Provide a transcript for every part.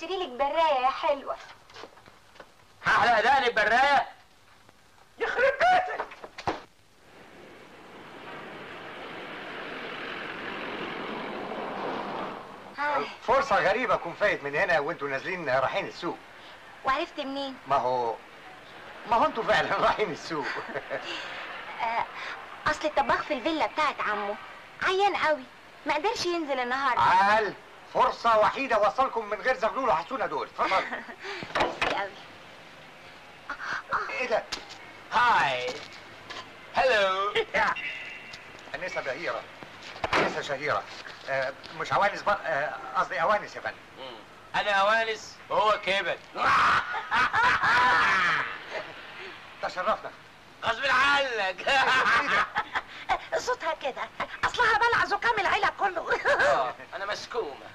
اشتري لك برايه يا حلوه احلى اداني برايه يخرب بيتك هاي فرصة غريبة أكون فايت من هنا وأنتوا نازلين رايحين السوق وعرفت منين ما هو ما هو أنتوا فعلا رايحين السوق آه اصل الطباخ في الفيلا بتاعت عمه عيان قوي ما قدرش ينزل النهارده عال فرصة وحيدة وصلكم من غير زغلول وحسونة دول اتفضل ميرسي قوي إيه ده؟ هاي هلو أنسة بهيرة أنسة شهيرة آه مش عوانس بر... آه، قصدي أوانس يا فندم انا اوانس وهو كبد تشرفنا غصب عنك صوتها كده اصلها بلع زكام العيله كله آه، انا مسكومه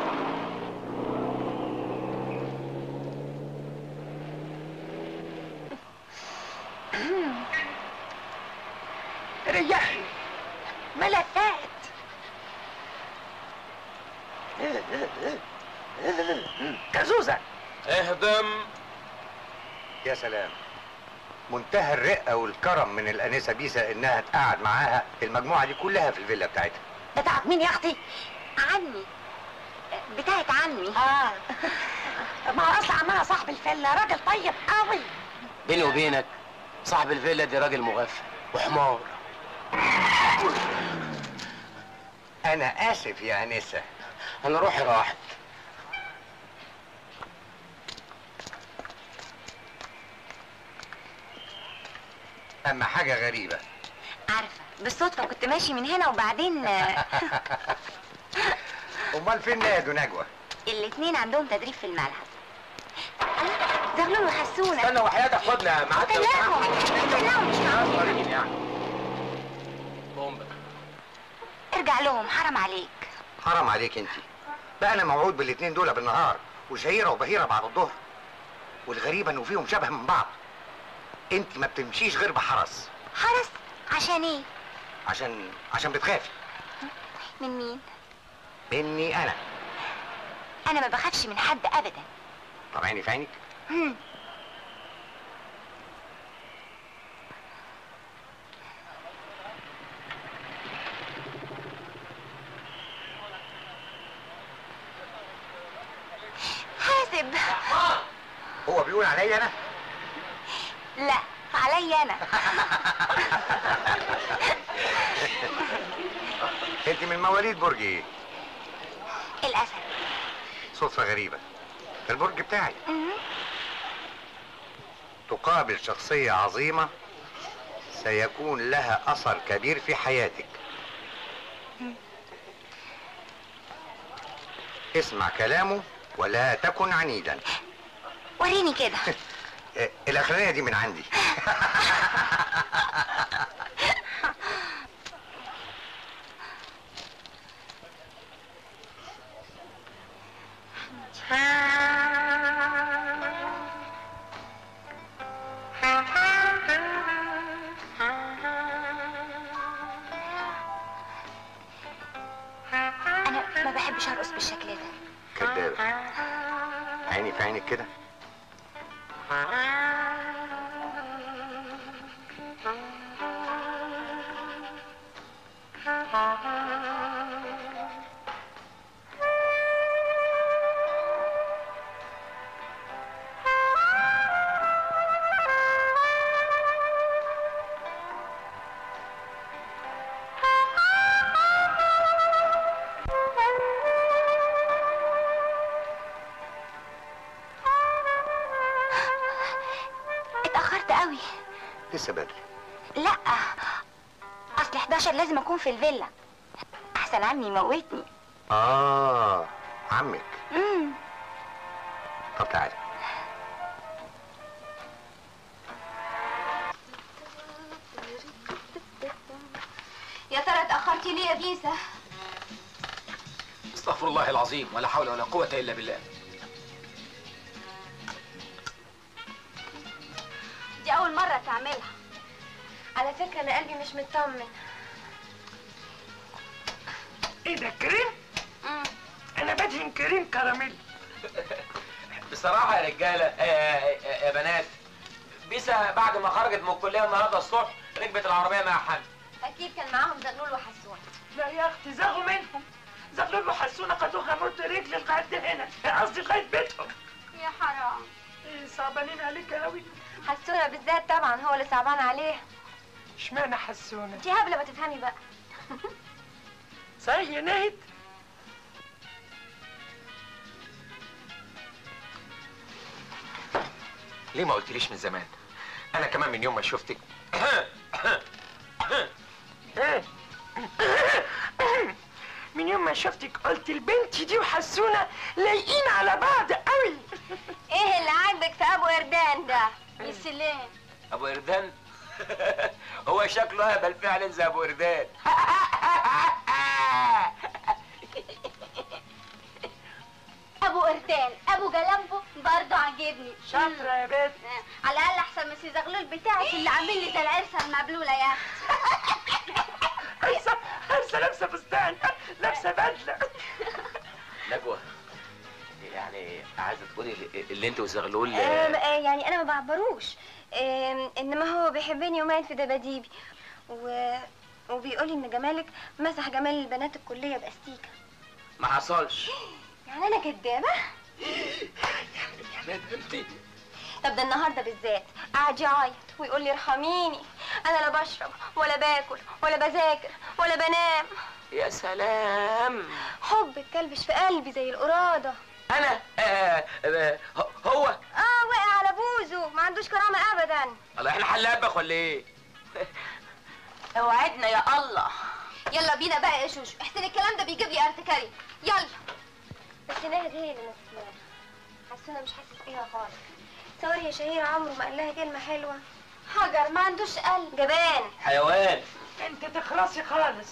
ريحي ملكات كزوزة اهضم يا سلام منتهى الرقة والكرم من الأنسة بيسا إنها تقعد معاها المجموعة دي كلها في الفيلا بتاعتها بتاعت مين يا اختي عمي بتاعت عمي اه ما هو اصل عمها صاحب الفيلا راجل طيب قوي بيني وبينك صاحب الفيلا دي راجل مغفل وحمار أنا آسف يا أنسة انا روحي راحت أما حاجة غريبة عارفه بالصدفه كنت ماشي من هنا وبعدين آه، أمال فين نادوا نجوى؟ الاتنين عندهم تدريب في الملعب زغلول وحسونه استنى وحياتك خدنا معاك لو استناهم سمحت. استناهم مش معقول. طريقين يعني بومبا ارجع لهم حرام عليك حرام عليك أنت بقى أنا موعود بالاتنين دول بالنهار وشهيرة وبهيرة بعد الظهر والغريبة إنه فيهم شبه من بعض أنت ما بتمشيش غير بحرس حرس عشان ايه عشان عشان بتخافي من مين مني أنا انا ما بخافش من حد ابدا طب عيني في عينك هم. حاسب هو بيقول عليا أنا لا عليا انا أنت من مواليد برج إيه؟ الاسد صدفة غريبة البرج بتاعي مهم. تقابل شخصية عظيمة سيكون لها أثر كبير في حياتك اسمع كلامه ولا تكن عنيدا وريني كده آه، الأخرانية دي من عندي انا ما بحبش ارقص بالشكل ده كدابة عيني في عينك كده اتاخرت قوي لسه بدري لا اصل 11 لازم اكون في الفيلا احسن عمي يموتني آه عمك امم طب تعالي يا ترى اتاخرتي ليه يا بيسا استغفر الله العظيم ولا حول ولا قوة الا بالله دي اول مره تعملها على فكره انا قلبي مش مطمن ايه ده كريم امم انا بدهن كريم كراميل بصراحه يا رجاله آه، آه، يا بنات بيسا بعد ما خرجت من الكليه النهارده الصبح ركبت العربيه مع حمد اكيد كان معاهم زغلول وحسون لا يا اختي زغوا منهم زغلول وحسونه خدوها مرت رجل لغايه هنا قصدي لغايه بيتهم يا حرام إيه صعبانين عليك قوي حسونة بالذات طبعا هو اللي صعبان عليه اشمعنى حسونه انت هبله ما تفهمي بقى صحيح يا نهد ليه ما قلتليش من زمان انا كمان من يوم ما شفتك من يوم ما شفتك قلت البنت دي وحسونه لايقين على بعض قوي ايه اللي عاجبك في ابو اردان ده يا سلام ابو اردان هو شكله اهبل فعلا زي ابو اردان ابو اردان ابو جلامبو برضه عاجبني شاطره يا بنت على الاقل احسن من سي زغلول بتاعك اللي عامل لي زي العرسه المبلوله يا اختي هرسه هرسه لابسه فستان لابسه بدله نجوى يعني عايزه تقولي اللي انت وزغلول آم، آه، يعني انا ما بعبروش آم، انما هو بيحبني ومايل في دباديبي و... وبيقولي ان جمالك مسح جمال البنات الكليه باستيكه ما حصلش يعني انا كدابه يا بنتي طب ده النهارده بالذات قعد يعيط ويقول لي ارحميني انا لا بشرب ولا باكل ولا بذاكر ولا بنام يا سلام حب الكلبش في قلبي زي القراده انا آه آه هو اه وقع على بوزه ما عندوش كرامه ابدا الله احنا حلابك ولا ايه اوعدنا يا الله يلا بينا بقى يا شوشو احسن الكلام ده بيجيب لي ارتكاري يلا بس ناهد هي اللي نسيانه حسنا مش حاسس بيها خالص تصوري يا شهيرة عمره ما قال لها كلمة حلوة حجر ما عندوش قلب جبان حيوان انت تخلصي خالص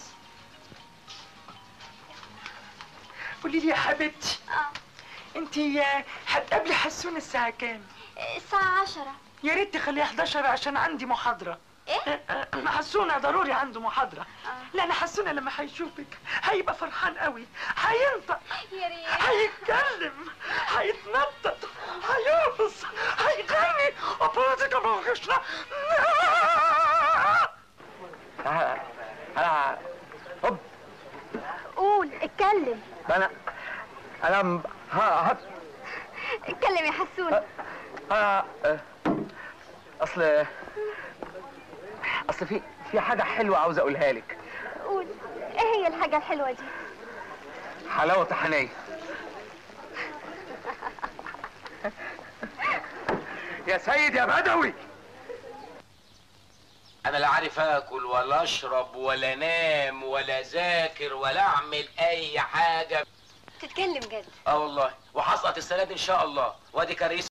قولي لي يا حبيبتي اه انت هتقابلي حسون الساعه كام الساعة عشرة يا ريت تخليها 11 عشان عندي محاضره ايه؟ أه، حسونة ضروري عنده محاضرة آه. لأن حسونة لما هيشوفك هيبقى فرحان قوي هينطق يا ريت هيتكلم هيتنطط هيرقص هيغني أبوزك أبوغشنا انا هوب قول اتكلم انا انا م- ها ها اتكلم يا حسون ها آه، اصل اصل في في حاجه حلوه عاوز اقولها لك قول ايه هي الحاجة الحلوة دي حلاوه طحينيه يا سيد يا بدوي انا لا عارف اكل ولا اشرب ولا انام ولا اذاكر ولا اعمل اي حاجه تتكلم جد اه والله وهسقط السنه دي ان شاء الله وادي كريس